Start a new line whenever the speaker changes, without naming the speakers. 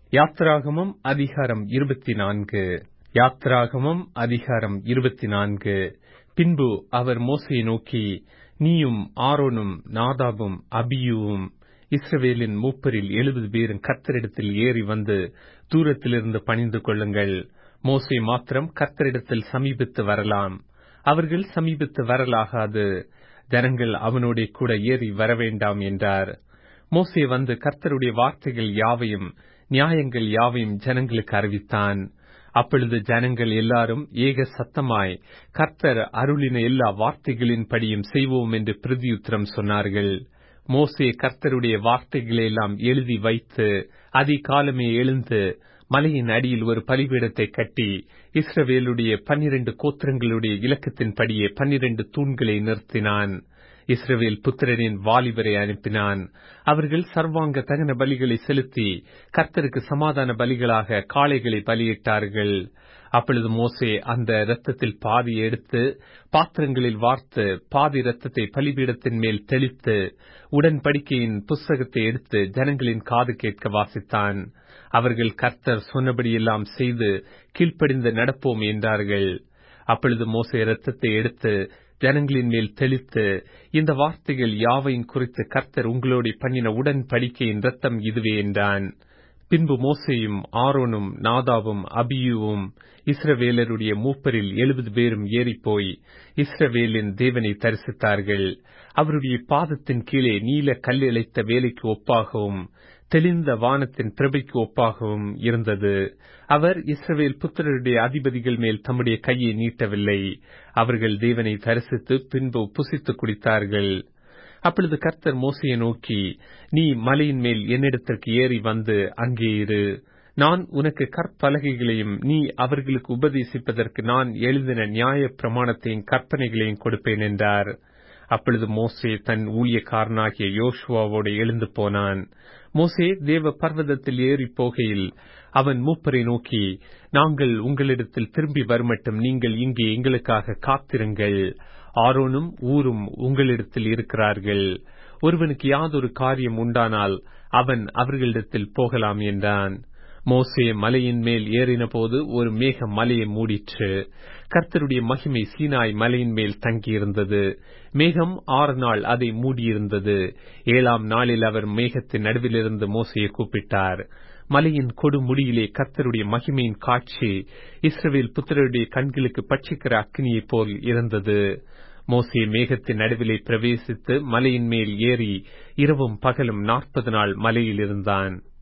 யாத்ராகமம் அதிகாரம் இருபத்தி நான்கு யாத்ராகமம் அதிகாரம் இருபத்தி நான்கு பின்பு அவர் மோசையை நோக்கி நீயும் ஆரோனும் நாதாபும் அபியூவும் இஸ்ரவேலின் மூப்பரில் எழுபது பேரும் கர்த்தரிடத்தில் ஏறி வந்து தூரத்திலிருந்து பணிந்து கொள்ளுங்கள் மோசே மாத்திரம் கர்த்தரிடத்தில் சமீபித்து வரலாம் அவர்கள் சமீபித்து வரலாகாது ஜனங்கள் அவனோட கூட ஏறி வரவேண்டாம் என்றார் மோசே வந்து கர்த்தருடைய வார்த்தைகள் யாவையும் நியாயங்கள் யாவையும் ஜனங்களுக்கு அறிவித்தான் அப்பொழுது ஜனங்கள் எல்லாரும் ஏக சத்தமாய் கர்த்தர் அருளின எல்லா வார்த்தைகளின்படியும் செய்வோம் என்று பிரதியுத்தரம் சொன்னார்கள் மோசே கர்த்தருடைய வார்த்தைகளை எல்லாம் எழுதி வைத்து அதிகாலமே எழுந்து மலையின் அடியில் ஒரு பலிபீடத்தை கட்டி இஸ்ரவேலுடைய பன்னிரண்டு கோத்திரங்களுடைய இலக்கத்தின்படியே பன்னிரண்டு தூண்களை நிறுத்தினான் இஸ்ரவேல் புத்திரனின் வாலிபரை அனுப்பினான் அவர்கள் சர்வாங்க தகன பலிகளை செலுத்தி கர்த்தருக்கு சமாதான பலிகளாக காளைகளை பலியிட்டார்கள் அப்பொழுது மோசே அந்த இரத்தத்தில் பாதி எடுத்து பாத்திரங்களில் வார்த்து பாதி இரத்தத்தை பலிபீடத்தின் மேல் தெளித்து உடன்படிக்கையின் புஸ்தகத்தை எடுத்து ஜனங்களின் காது கேட்க வாசித்தான் அவர்கள் கர்த்தர் சொன்னபடியெல்லாம் செய்து கீழ்ப்படிந்து நடப்போம் என்றார்கள் அப்பொழுது மோசே இரத்தத்தை எடுத்து ஜனங்களின் மேல் தெளித்து இந்த வார்த்தைகள் யாவையும் குறித்து கர்த்தர் உங்களோட பண்ணின உடன்படிக்கையின் ரத்தம் இதுவே என்றான் பின்பு மோசேயும் ஆரோனும் நாதாவும் அபியுவும் இஸ்ரவேலருடைய மூப்பரில் எழுபது பேரும் ஏறிப்போய் இஸ்ரவேலின் தேவனை தரிசித்தார்கள் அவருடைய பாதத்தின் கீழே நீல கல்லிழைத்த வேலைக்கு ஒப்பாகவும் தெளிந்த வானத்தின் பிரபைக்கு ஒப்பாகவும் இருந்தது அவர் இஸ்ரவேல் புத்திரருடைய அதிபதிகள் மேல் தம்முடைய கையை நீட்டவில்லை அவர்கள் தேவனை தரிசித்து பின்பு புசித்து குடித்தார்கள் அப்பொழுது கர்த்தர் மோசையை நோக்கி நீ மலையின் மேல் என்னிடத்திற்கு ஏறி வந்து அங்கே இரு நான் உனக்கு கற்பலகைகளையும் நீ அவர்களுக்கு உபதேசிப்பதற்கு நான் எழுதின நியாய பிரமாணத்தையும் கற்பனைகளையும் கொடுப்பேன் என்றார் அப்பொழுது மோசே தன் ஊழியக்காரனாகிய யோசுவாவோடு எழுந்து போனான் மோசே தேவ பர்வதத்தில் ஏறி போகையில் அவன் மூப்பரை நோக்கி நாங்கள் உங்களிடத்தில் திரும்பி வருமட்டும் நீங்கள் இங்கே எங்களுக்காக காத்திருங்கள் ஆரோனும் ஊரும் உங்களிடத்தில் இருக்கிறார்கள் ஒருவனுக்கு யாதொரு காரியம் உண்டானால் அவன் அவர்களிடத்தில் போகலாம் என்றான் மோசே மலையின் மேல் ஏறின போது ஒரு மேகம் மலையை மூடிற்று கர்த்தருடைய மகிமை சீனாய் மலையின் மேல் தங்கியிருந்தது மேகம் ஆறு நாள் அதை மூடியிருந்தது ஏழாம் நாளில் அவர் மேகத்தின் நடுவிலிருந்து மோசையை கூப்பிட்டார் மலையின் கொடுமுடியிலே கர்த்தருடைய மகிமையின் காட்சி இஸ்ரவேல் புத்திரருடைய கண்களுக்கு பட்சிக்கிற அக்னியைப் போல் இருந்தது மோசே மேகத்தின் நடுவிலே பிரவேசித்து மலையின் மேல் ஏறி இரவும் பகலும் நாற்பது நாள் மலையில் இருந்தான்